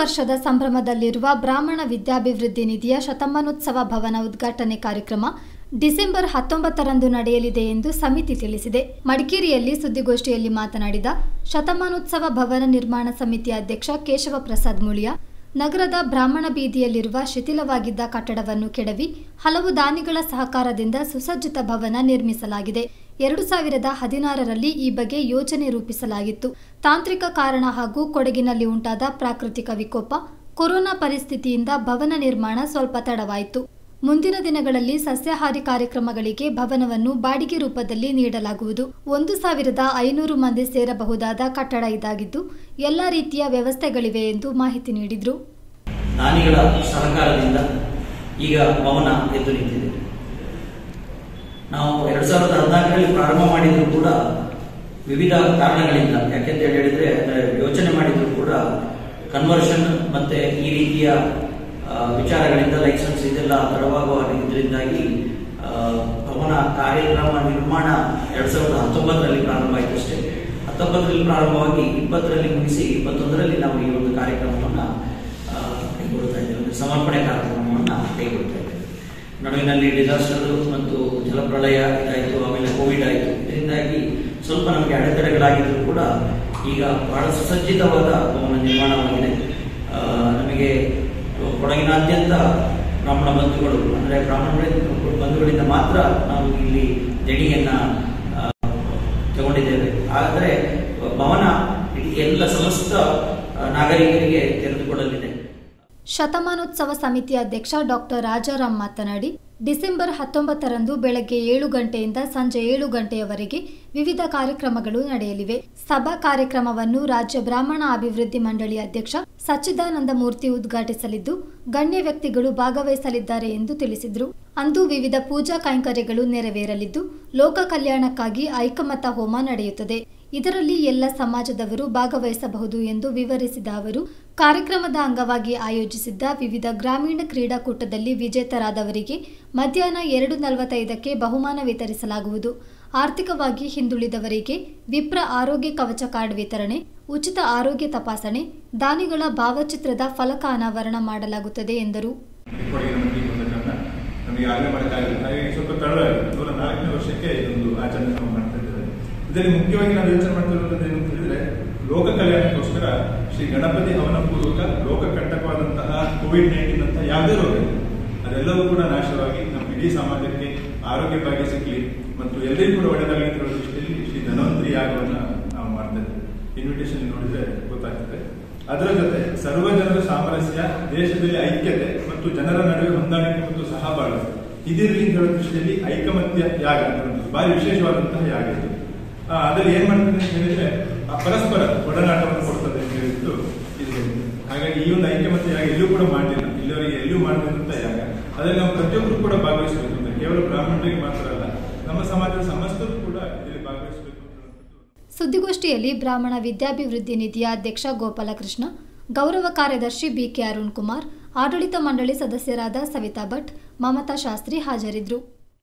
ವರ್ಷದ ಸಂಭ್ರಮದಲ್ಲಿರುವ ಬ್ರಾಹ್ಮಣ ವಿದ್ಯಾಭಿವೃದ್ಧಿ ನಿಧಿಯ ಶತಮಾನೋತ್ಸವ ಭವನ ಉದ್ಘಾಟನೆ ಕಾರ್ಯಕ್ರಮ ಡಿಸೆಂಬರ್ ಹತ್ತೊಂಬತ್ತರಂದು ನಡೆಯಲಿದೆ ಎಂದು ಸಮಿತಿ ತಿಳಿಸಿದೆ ಮಡಿಕೇರಿಯಲ್ಲಿ ಸುದ್ದಿಗೋಷ್ಠಿಯಲ್ಲಿ ಮಾತನಾಡಿದ ಶತಮಾನೋತ್ಸವ ಭವನ ನಿರ್ಮಾಣ ಸಮಿತಿ ಅಧ್ಯಕ್ಷ ಕೇಶವ ಪ್ರಸಾದ್ ಮುಳಿಯ ನಗರದ ಬ್ರಾಹ್ಮಣ ಬೀದಿಯಲ್ಲಿರುವ ಶಿಥಿಲವಾಗಿದ್ದ ಕಟ್ಟಡವನ್ನು ಕೆಡವಿ ಹಲವು ದಾನಿಗಳ ಸಹಕಾರದಿಂದ ಸುಸಜ್ಜಿತ ಭವನ ನಿರ್ಮಿಸಲಾಗಿದೆ ಎರಡು ಸಾವಿರದ ಹದಿನಾರರಲ್ಲಿ ಈ ಬಗ್ಗೆ ಯೋಜನೆ ರೂಪಿಸಲಾಗಿತ್ತು ತಾಂತ್ರಿಕ ಕಾರಣ ಹಾಗೂ ಕೊಡಗಿನಲ್ಲಿ ಉಂಟಾದ ಪ್ರಾಕೃತಿಕ ವಿಕೋಪ ಕೊರೋನಾ ಪರಿಸ್ಥಿತಿಯಿಂದ ಭವನ ನಿರ್ಮಾಣ ಸ್ವಲ್ಪ ತಡವಾಯಿತು ಮುಂದಿನ ದಿನಗಳಲ್ಲಿ ಸಸ್ಯಾಹಾರಿ ಕಾರ್ಯಕ್ರಮಗಳಿಗೆ ಭವನವನ್ನು ಬಾಡಿಗೆ ರೂಪದಲ್ಲಿ ನೀಡಲಾಗುವುದು ಒಂದು ಸಾವಿರದ ಐನೂರು ಮಂದಿ ಸೇರಬಹುದಾದ ಕಟ್ಟಡ ಇದಾಗಿದ್ದು ಎಲ್ಲ ರೀತಿಯ ವ್ಯವಸ್ಥೆಗಳಿವೆ ಎಂದು ಮಾಹಿತಿ ನೀಡಿದರು ದಾನಿಗಳ ಸಹಕಾರದಿಂದ ಈಗ ಭವನ ಎದ್ದು ನಿಂತಿದೆ ನಾವು ಎರಡ್ ಸಾವಿರದ ಹದಿನಾಲ್ಕರಲ್ಲಿ ಪ್ರಾರಂಭ ಮಾಡಿದ್ರು ಕೂಡ ವಿವಿಧ ಕಾರಣಗಳಿಂದ ಯಾಕೆಂತ ಹೇಳಿದ್ರೆ ಅಂದ್ರೆ ಯೋಚನೆ ಮಾಡಿದ್ರು ಕೂಡ ಕನ್ವರ್ಷನ್ ಮತ್ತೆ ಈ ರೀತಿಯ ಆ, ವಿಚಾರಗಳಿಂದ ಲೈಸೆನ್ಸ್ ಇದೆಲ್ಲ ತಡವಾಗುವ ಇದರಿಂದಾಗಿ ಆ, ಭವನ ಕಾರ್ಯಕ್ರಮ ನಿರ್ಮಾಣ ಎರಡ್ ಸಾವಿರದ ಹತ್ತೊಂಬತ್ತರಲ್ಲಿ ಪ್ರಾರಂಭ ಆಯಿತು ಅಷ್ಟೇ ಹತ್ತೊಂಬತ್ತರಲ್ಲಿ ಪ್ರಾರಂಭವಾಗಿ ಇಪ್ಪತ್ತರಲ್ಲಿ ಮುಗಿಸಿ ಇಪ್ಪತ್ತೊಂದರಲ್ಲಿ ನಾವು ಈ ಒಂದು ಕಾರ್ಯಕ್ರಮವನ್ನ ಆ, ಕೈಗೊಳ್ತಾ ಇದ್ದೇವೆ ಅಂದ್ರೆ ಸಮರ್ಪಣೆ ಕಾರ್ಯಕ್ರಮವನ್ನ ಕೈಗೊಳ್ತಾ ಇದ್ದೇವೆ ನಡುವಿನಲ್ಲಿ ಡಿಸಾಸ್ಟರ್ ಮತ್ತು ಜಲಪ್ರಳಯ ಇದಾಯಿತು ಆಮೇಲೆ ಕೋವಿಡ್ ಆಯಿತು ಇದರಿಂದಾಗಿ ಸ್ವಲ್ಪ ನಮಗೆ ಅಡೆತಡೆಗಳಾಗಿದ್ರು ಕೂಡ ಈಗ ಬಹಳ ಸುಸಜ್ಜಿತವಾದ ಭವನ ನಿರ್ಮಾಣವಾಗಿದೆ ಆ, ನಮಗೆ ಕೊಡಗಿನಾದ್ಯಂತ ಬ್ರಾಹ್ಮಣ ಬಂಧುಗಳು ಅಂದರೆ ಬ್ರಾಹ್ಮಣ ಬಂಧುಗಳಿಂದ ಮಾತ್ರ ನಾವು ಇಲ್ಲಿ ದೇಣಿಗೆಯನ್ನ ಆ, ತಗೊಂಡಿದ್ದೇವೆ ಆದರೆ ಭವನ ಇಡೀ ಎಲ್ಲ ಸಮಸ್ತ ಆ, ನಾಗರಿಕರಿಗೆ ತೆರೆದುಕೊಳ್ಳಲಿದೆ ಶತಮಾನೋತ್ಸವ ಸಮಿತಿ ಅಧ್ಯಕ್ಷ ಡಾಕ್ಟರ್ ರಾಜಾರಾಮ್ ಮಾತನಾಡಿ ಡಿಸೆಂಬರ್ ಹತ್ತೊಂಬತ್ತರಂದು ಬೆಳಗ್ಗೆ ಏಳು ಗಂಟೆಯಿಂದ ಸಂಜೆ ಏಳು ಗಂಟೆಯವರೆಗೆ ವಿವಿಧ ಕಾರ್ಯಕ್ರಮಗಳು ನಡೆಯಲಿವೆ ಸಭಾ ಕಾರ್ಯಕ್ರಮವನ್ನು ರಾಜ್ಯ ಬ್ರಾಹ್ಮಣ ಅಭಿವೃದ್ಧಿ ಮಂಡಳಿ ಅಧ್ಯಕ್ಷ ಸಚ್ಚಿದಾನಂದ ಮೂರ್ತಿ ಉದ್ಘಾಟಿಸಲಿದ್ದು ಗಣ್ಯ ವ್ಯಕ್ತಿಗಳು ಭಾಗವಹಿಸಲಿದ್ದಾರೆ ಎಂದು ತಿಳಿಸಿದರು ಅಂದು ವಿವಿಧ ಪೂಜಾ ಕೈಂಕರ್ಯಗಳು ನೆರವೇರಲಿದ್ದು ಲೋಕ ಕಲ್ಯಾಣಕ್ಕಾಗಿ ಐಕಮತ ಹೋಮ ನಡೆಯುತ್ತದೆ ಇದರಲ್ಲಿ ಎಲ್ಲ ಸಮಾಜದವರು ಭಾಗವಹಿಸಬಹುದು ಎಂದು ವಿವರಿಸಿದ ಅವರು ಕಾರ್ಯಕ್ರಮದ ಅಂಗವಾಗಿ ಆಯೋಜಿಸಿದ್ದ ವಿವಿಧ ಗ್ರಾಮೀಣ ಕ್ರೀಡಾಕೂಟದಲ್ಲಿ ವಿಜೇತರಾದವರಿಗೆ ಮಧ್ಯಾಹ್ನ ಎರಡು ನಲವತ್ತೈದಕ್ಕೆ ಬಹುಮಾನ ವಿತರಿಸಲಾಗುವುದು ಆರ್ಥಿಕವಾಗಿ ಹಿಂದುಳಿದವರಿಗೆ ವಿಪ್ರ ಆರೋಗ್ಯ ಕವಚ ಕಾರ್ಡ್ ವಿತರಣೆ ಉಚಿತ ಆರೋಗ್ಯ ತಪಾಸಣೆ ದಾನಿಗಳ ಭಾವಚಿತ್ರದ ಫಲಕ ಅನಾವರಣ ಮಾಡಲಾಗುತ್ತದೆ ಎಂದರು ಕೊಡಗಿನ ಮಂದಿಗೆ ಬಂದ ಕಾರಣ ನಮಗೆ ಆಗಲೇ ಮಾಡೋಕ್ಕಾಗಲಿಲ್ಲ ಹಾಗಾಗಿ ಸ್ವಲ್ಪ ತಡವಾಗಿದೆ ನೂರ ನಾಲ್ಕನೇ ವರ್ಷಕ್ಕೆ ಇದೊಂದು ಆಚರಣೆ ನಾವು ಮಾಡ್ತಾ ಇದ್ದೇವೆ ಇದರಲ್ಲಿ ಮುಖ್ಯವಾಗಿ ನಾವು ಯೋಚನೆ ಮಾಡ್ತಿರೋದು ಏನು ಅಂತ ಹೇಳಿದ್ರೆ ಲೋಕ ಕಲ್ಯಾಣಕ್ಕೋಸ್ಕರ ಶ್ರೀ ಗಣಪತಿ ಹವನ ಪೂರ್ವಕ ಲೋಕ ಕಂಟಕವಾದಂತಹ ಕೋವಿಡ್ ನೈನ್ಟೀನ್ ಅಂತ ಯಾವುದೇ ರೋಗ ಇದೆ ಅದೆಲ್ಲವೂ ಕೂಡ ನಾಶವಾಗಿ ನಮ್ಮ ಇಡೀ ಸಮಾಜಕ್ಕೆ ಆರೋಗ್ಯ ಭಾಗ್ಯ ಸಿಗಲಿ ಮತ್ತು ಎಲ್ಲರಿಗೂ ಕೂಡ ಒಳ್ಳೆಯದಾಗಲಿ ಅಂತ ಹೇಳೋ ದೃಷ್ಟಿಯಲ್ಲಿ ಶ್ರೀ ಧನ್ವಂತರಿ ಯಾಗವನ್ನು ನಾವು ಮಾಡ್ತಾ ಇದ್ದೇವೆ ಇನ್ವಿಟೇಷನ್ ನೋಡಿದ್ರೆ ಗೊತ್ತಾಗ್ತದೆ ಅದರ ಜೊತೆ ಸರ್ವ ಜನರ ಸಾಮರಸ್ಯ ದೇಶದಲ್ಲಿ ಐಕ್ಯತೆ ಮತ್ತು ಜನರ ನಡುವೆ ಹೊಂದಾಣಿಕೆ ಮತ್ತು ಸಹಬಾಳ್ವೆ ಇದಿರಲಿ ಅಂತ ಹೇಳೋ ದೃಷ್ಟಿಯಲ್ಲಿ ಐಕಮತ್ಯ ಯಾಗ ಅಂತ ಒಂದು ಭಾರಿ ವಿಶೇಷವಾದಂತಹ ಯಾಗ ಇದು ಆ, ಅದರಲ್ಲಿ ಏನ್ ಮಾಡ್ತದೆ ಅಂತ ಹೇಳಿದ್ರೆ ಆ ಪರಸ್ಪರ ಒಡನಾಟವನ್ನು ಕೊಡ್ತದೆ ಅಂತ ಹೇಳಿದ್ದು ಇದು ಹೇಳಿದ್ದು. ಹಾಗಾಗಿ ಈ ಒಂದು ಐಕ್ಯಮತ್ಯ ಯಾಗ ಎಲ್ಲೂ ಕೂಡ ಮಾಡಲಿಲ್ಲ ಇಲ್ಲಿವರೆಗೆ ಎಲ್ಲೂ ಮಾಡದಿರುವಂತ ಯಾಗ ಅದರಲ್ಲಿ ನಾವು ಪ್ರತಿಯೊಬ್ಬರು ಕೂಡ ಭಾಗವಹಿಸಬೇಕು ಅಂತ ಕೇವಲ ಬ್ರಾಹ್ಮಣರಿಗೆ ಮಾತ್ರ ಅಲ್ಲ ನಮ್ಮ ಸಮಾಜದ ಸಮಸ್ತರು ಕೂಡ ಇದರಲ್ಲಿ ಭಾಗವಹಿಸಬೇಕು ಅಂತ ಹೇಳುವಂಥದ್ದು ಸುದ್ದಿಗೋಷ್ಠಿಯಲ್ಲಿ ಬ್ರಾಹ್ಮಣ ವಿದ್ಯಾಭಿವೃದ್ಧಿ ನಿಧಿಯ ಅಧ್ಯಕ್ಷ ಗೋಪಾಲಕೃಷ್ಣ ಗೌರವ ಕಾರ್ಯದರ್ಶಿ ಬಿಕೆ ಅರುಣ್ ಕುಮಾರ್ ಆಡಳಿತ ಮಂಡಳಿ ಸದಸ್ಯರಾದ ಸವಿತಾ ಭಟ್ ಮಮತಾ ಶಾಸ್ತ್ರಿ ಹಾಜರಿದ್ದರು